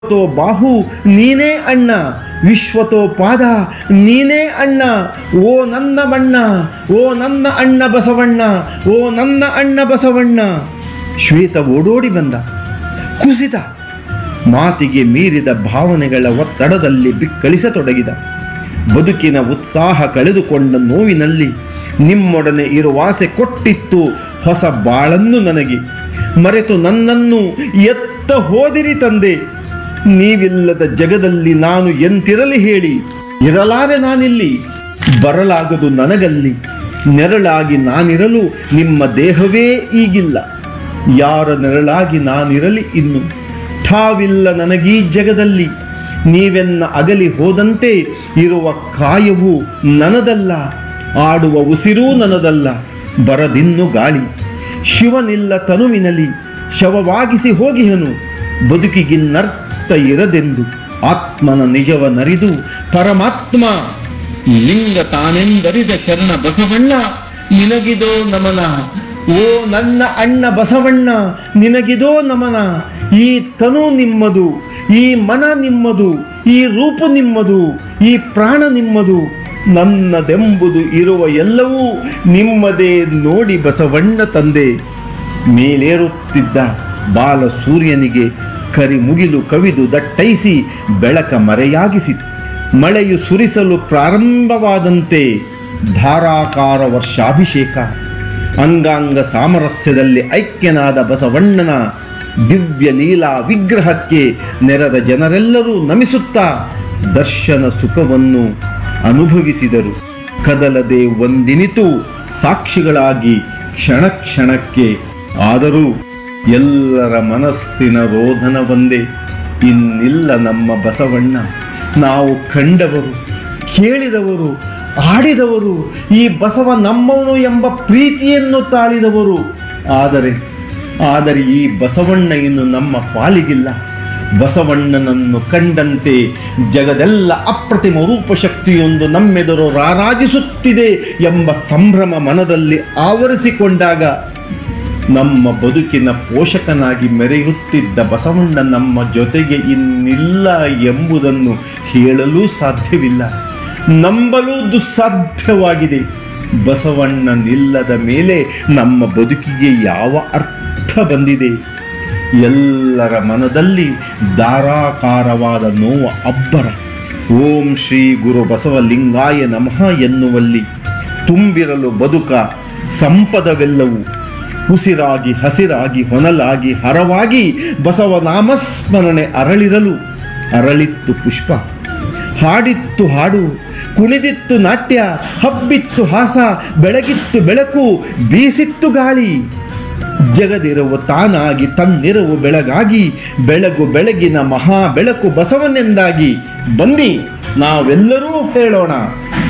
ವಿಶ್ವತೋ ಬಾಹು ನೀನೇ ಅಣ್ಣ ವಿಶ್ವತೋ ಪಾದ ನೀನೇ ಅಣ್ಣ ಓ ನನ್ನ ಬಣ್ಣ ಓ ನನ್ನ ಅಣ್ಣ ಬಸವಣ್ಣ ಓ ನನ್ನ ಅಣ್ಣ ಬಸವಣ್ಣ ಶ್ವೇತ ಓಡೋಡಿ ಬಂದ ಕುಸಿತ ಮಾತಿಗೆ ಮೀರಿದ ಭಾವನೆಗಳ ಒತ್ತಡದಲ್ಲಿ ಬಿಕ್ಕಳಿಸತೊಡಗಿದ ಬದುಕಿನ ಉತ್ಸಾಹ ಕಳೆದುಕೊಂಡ ನೋವಿನಲ್ಲಿ ನಿಮ್ಮೊಡನೆ ಇರುವಾಸೆ ಕೊಟ್ಟಿತ್ತು ಹೊಸ ಬಾಳನ್ನು ನನಗೆ ಮರೆತು ನನ್ನನ್ನು ಎತ್ತ ಹೋದಿರಿ ತಂದೆ ನೀವಿಲ್ಲದ ಜಗದಲ್ಲಿ ನಾನು ಎಂತಿರಲಿ ಹೇಳಿ ಇರಲಾರೆ ನಾನಿಲ್ಲಿ ಬರಲಾಗದು ನನಗಲ್ಲಿ ನೆರಳಾಗಿ ನಾನಿರಲು ನಿಮ್ಮ ದೇಹವೇ ಈಗಿಲ್ಲ ಯಾರ ನೆರಳಾಗಿ ನಾನಿರಲಿ ಇನ್ನು ಠಾವಿಲ್ಲ ನನಗೀ ಜಗದಲ್ಲಿ ನೀವೆನ್ನ ಅಗಲಿ ಹೋದಂತೆ ಇರುವ ಕಾಯವು ನನದಲ್ಲ ಆಡುವ ಉಸಿರೂ ನನದಲ್ಲ ಬರದಿನ್ನು ಗಾಳಿ ಶಿವನಿಲ್ಲ ತನುವಿನಲಿ ಶವವಾಗಿಸಿ ಹೋಗಿಹನು ಬದುಕಿಗಿನ್ನರ್ಥ ಇರದೆಂದು ಆತ್ಮನ ನಿಜವ ನರಿದು ಪರಮಾತ್ಮ ಲಿಂಗ ತಾನೆಂದರಿದ ಶರಣ ಬಸವಣ್ಣ ನಿನಗಿದೋ ನಮನ ಓ ನನ್ನ ಅಣ್ಣ ಬಸವಣ್ಣ ನಿನಗಿದೋ ನಮನ ಈ ತನು ನಿಮ್ಮದು ಈ ಮನ ನಿಮ್ಮದು ಈ ರೂಪ ನಿಮ್ಮದು ಈ ಪ್ರಾಣ ನಿಮ್ಮದು ನನ್ನದೆಂಬುದು ಇರುವ ಎಲ್ಲವೂ ನಿಮ್ಮದೇ ನೋಡಿ ಬಸವಣ್ಣ ತಂದೆ ಮೇಲೇರುತ್ತಿದ್ದ ಬಾಲ ಸೂರ್ಯನಿಗೆ ಕರಿಮುಗಿಲು ಕವಿದು ದಟ್ಟೈಸಿ ಬೆಳಕ ಮರೆಯಾಗಿಸಿತು ಮಳೆಯು ಸುರಿಸಲು ಪ್ರಾರಂಭವಾದಂತೆ ಧಾರಾಕಾರ ವರ್ಷಾಭಿಷೇಕ ಅಂಗಾಂಗ ಸಾಮರಸ್ಯದಲ್ಲಿ ಐಕ್ಯನಾದ ಬಸವಣ್ಣನ ದಿವ್ಯ ಲೀಲಾ ವಿಗ್ರಹಕ್ಕೆ ನೆರೆದ ಜನರೆಲ್ಲರೂ ನಮಿಸುತ್ತಾ ದರ್ಶನ ಸುಖವನ್ನು ಅನುಭವಿಸಿದರು ಕದಲದೆ ಒಂದಿನಿತು ಸಾಕ್ಷಿಗಳಾಗಿ ಕ್ಷಣ ಕ್ಷಣಕ್ಕೆ ಆದರೂ ಎಲ್ಲರ ಮನಸ್ಸಿನ ರೋಧನ ಒಂದೇ ಇನ್ನಿಲ್ಲ ನಮ್ಮ ಬಸವಣ್ಣ ನಾವು ಕಂಡವರು ಕೇಳಿದವರು ಆಡಿದವರು ಈ ಬಸವ ನಮ್ಮವನು ಎಂಬ ಪ್ರೀತಿಯನ್ನು ತಾಳಿದವರು ಆದರೆ ಆದರೆ ಈ ಬಸವಣ್ಣ ಇನ್ನು ನಮ್ಮ ಪಾಲಿಗಿಲ್ಲ ಬಸವಣ್ಣನನ್ನು ಕಂಡಂತೆ ಜಗದೆಲ್ಲ ಅಪ್ರತಿಮ ರೂಪಶಕ್ತಿಯೊಂದು ನಮ್ಮೆದುರು ರಾರಾಜಿಸುತ್ತಿದೆ ಎಂಬ ಸಂಭ್ರಮ ಮನದಲ್ಲಿ ಆವರಿಸಿಕೊಂಡಾಗ ನಮ್ಮ ಬದುಕಿನ ಪೋಷಕನಾಗಿ ಮೆರೆಯುತ್ತಿದ್ದ ಬಸವಣ್ಣ ನಮ್ಮ ಜೊತೆಗೆ ಇನ್ನಿಲ್ಲ ಎಂಬುದನ್ನು ಹೇಳಲು ಸಾಧ್ಯವಿಲ್ಲ ನಂಬಲು ದುಸ್ಸಾಧ್ಯವಾಗಿದೆ ಬಸವಣ್ಣನಿಲ್ಲದ ಮೇಲೆ ನಮ್ಮ ಬದುಕಿಗೆ ಯಾವ ಅರ್ಥ ಬಂದಿದೆ ಎಲ್ಲರ ಮನದಲ್ಲಿ ಧಾರಾಕಾರವಾದ ನೋವ ಅಬ್ಬರ ಓಂ ಶ್ರೀ ಗುರು ಬಸವಲಿಂಗಾಯ ನಮಃ ಎನ್ನುವಲ್ಲಿ ತುಂಬಿರಲು ಬದುಕ ಸಂಪದವೆಲ್ಲವೂ ಉಸಿರಾಗಿ ಹಸಿರಾಗಿ ಹೊನಲಾಗಿ ಹರವಾಗಿ ಬಸವ ನಾಮಸ್ಮರಣೆ ಅರಳಿರಲು ಅರಳಿತ್ತು ಪುಷ್ಪ ಹಾಡಿತ್ತು ಹಾಡು ಕುಣಿದಿತ್ತು ನಾಟ್ಯ ಹಬ್ಬಿತ್ತು ಹಾಸ ಬೆಳಗಿತ್ತು ಬೆಳಕು ಬೀಸಿತ್ತು ಗಾಳಿ ಜಗದಿರುವ ತಾನಾಗಿ ತನ್ನಿರವು ಬೆಳಗಾಗಿ ಬೆಳಗು ಬೆಳಗಿನ ಮಹಾ ಬೆಳಕು ಬಸವನೆಂದಾಗಿ ಬನ್ನಿ ನಾವೆಲ್ಲರೂ ಹೇಳೋಣ